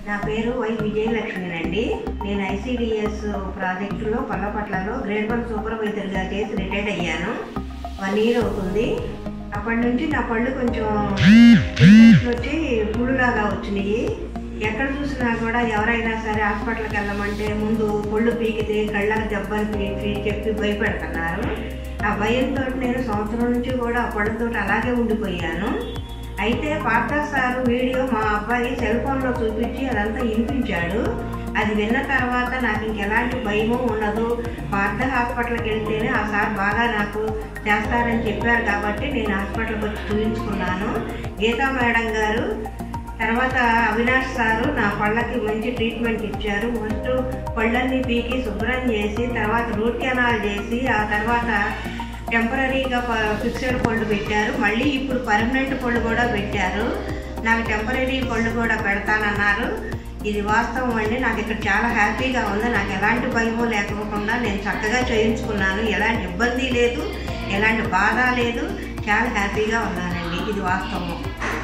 నా పేరు వై విజయలక్ష్మినండి నేను ఐసిడిఎస్ ప్రాజెక్టులో పల్లపట్లలో గ్రేడ్ వన్ సూపర్వైజర్గా చేసి రిటైర్డ్ అయ్యాను వన్ ఇయర్ అవుతుంది అప్పటి నుంచి నా పళ్ళు కొంచెం ఇన్ఫెక్షన్ వచ్చి పుళ్ళులాగా వచ్చినాయి ఎక్కడ చూసినా కూడా ఎవరైనా సరే హాస్పిటల్కి వెళ్ళమంటే ముందు పళ్ళు పీకితే కళ్ళకు దెబ్బని పీకి చెప్పి భయపెడుతున్నారు ఆ భయంతో నేను సంవత్సరం నుంచి కూడా ఆ పళ్ళతో అలాగే ఉండిపోయాను అయితే పార్థ సార్ వీడియో మా అబ్బాయి సెల్ ఫోన్లో చూపించి అదంతా వినిపించాడు అది విన్న తర్వాత నాకు ఇంకెలాంటి భయము ఉండదు పార్థ హాస్పిటల్కి వెళ్తేనే ఆ సార్ బాగా నాకు చేస్తారని చెప్పారు కాబట్టి నేను హాస్పిటల్కి వచ్చి చూపించుకున్నాను గీతా మేడం గారు తర్వాత అవినాష్ సారు నా పళ్ళకి మంచి ట్రీట్మెంట్ ఇచ్చారు ఫస్ట్ పళ్ళన్నీ పీకి శుభ్రం చేసి తర్వాత రూట్ కెనాల్ చేసి ఆ తర్వాత టెంపరీగా ఫిక్స్డ్ పళ్ళు పెట్టారు మళ్ళీ ఇప్పుడు పర్మనెంట్ పళ్ళు కూడా పెట్టారు నాకు టెంపరీ పళ్ళు కూడా పెడతానన్నారు ఇది వాస్తవం అండి నాకు ఇక్కడ చాలా హ్యాపీగా ఉంది నాకు ఎలాంటి భయము లేకోకుండా నేను చక్కగా చేయించుకున్నాను ఎలాంటి ఇబ్బంది లేదు ఎలాంటి బాధ లేదు చాలా హ్యాపీగా ఉన్నానండి ఇది వాస్తవం